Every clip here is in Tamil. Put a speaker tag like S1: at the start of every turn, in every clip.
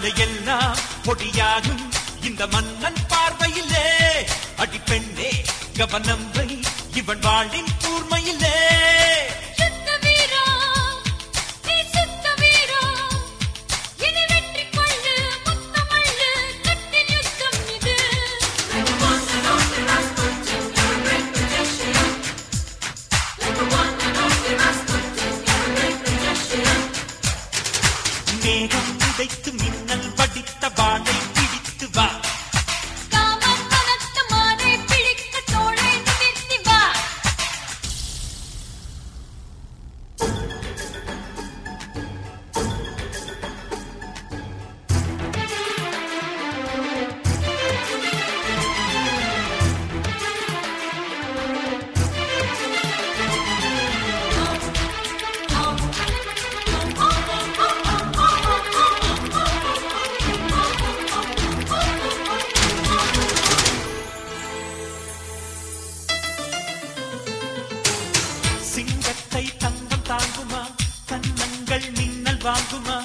S1: மலையெல்லாம் பொடியாகும் இந்த மன்னன் பார்வையிலே அடிப்பெண்ணே கவனம் வை இவன் வாழின் கூர்மையிலே
S2: சுத்த வீரா நீ சுத்த வீரா இனி வெற்றி கொள்ளு முத்தமள்ளு கட்டின் யுத்தம் இது
S1: மேகம் உடைத்து மின்னல் வடித்த வாளை பிடித்து வா
S2: காமன் மனத்த மானை பிடிக்க தோளை நிமிர்த்தி வா
S1: சிங்கத்தை தங்கம் தாங்குமா கன்னங்கள் மின்னல் வாங்குமா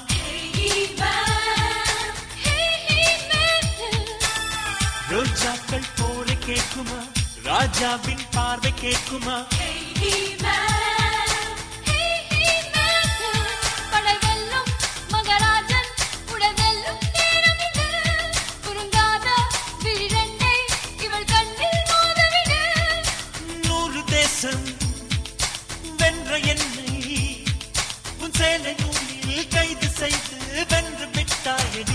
S1: ரோஜாக்கள் போல கேட்குமா ராஜாவின் பார்வை கேட்குமா
S2: படைவெல்லும் மகராஜன் உடவெல்லும் நேரம் இது குறுங்காத விழிரெண்டை இவள் கண்ணில் மோதவிடு
S1: நூறு தேசம் வென்ற என்னை உன் சேலை நூலில் கைது செய்து வென்று விட்டாயடி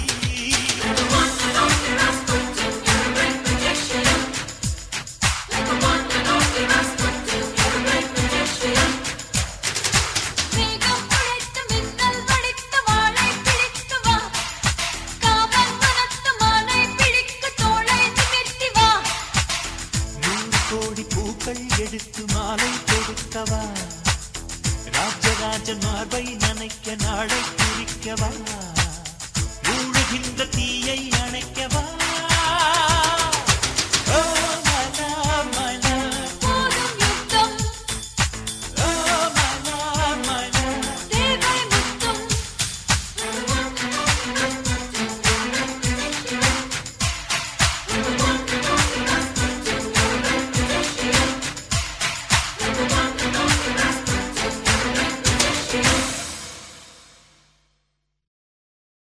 S2: மேகம் உழைத்து மின்னல் வடித்த வாளை பிடித்து வா காவல் மனத்த மானை பிடிக்க தோளை நிமிர்த்தி வா
S1: நூறு கோடி பூக்கள் எடுத்து மாலை கொடுக்கவா ராஜராஜன் மார்பை நனைக்க நாளை குறிக்கவா ஊழுகின்ற தீயை அணைக்கவா